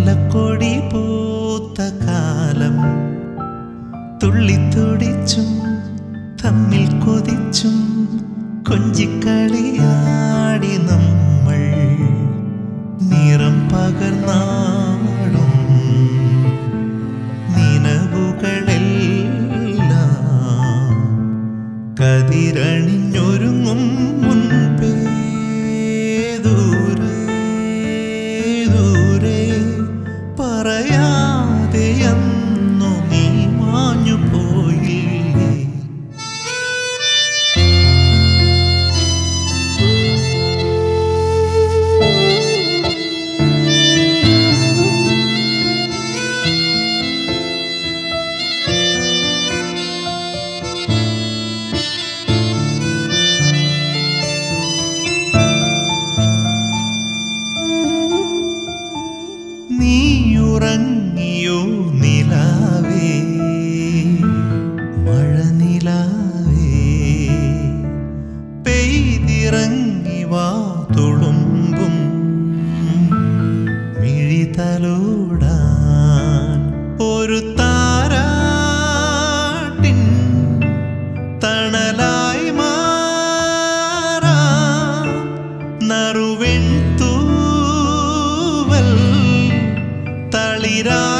മുല്ലക്കൊടി പൂത്ത കാലം തുള്ളിത്തുടിച്ചും തമ്മിൽ കൊതിച്ചും കൊഞ്ചിക്കളിയാടി നമ്മൾ നിറം പകർന്നാടും നിലവുകളെല്ലാം കതിരണിഞ്ഞൊരുങ്ങും മുൻപേ ദൂരെ ദൂരെ പറയാതെ അന്നു നീ മാഞ്ഞു പോയില്ലേ നീയുറങ്ങിയോ നിലാവേ മഴനിലാവേ പെയ്തിറങ്ങി വാ തുളുമ്പും മിഴിതലോടാൻ ഒരു താരാട്ടിൻ തണലായി മാറാം നറുവെൺ തൂവൽ തളിരാ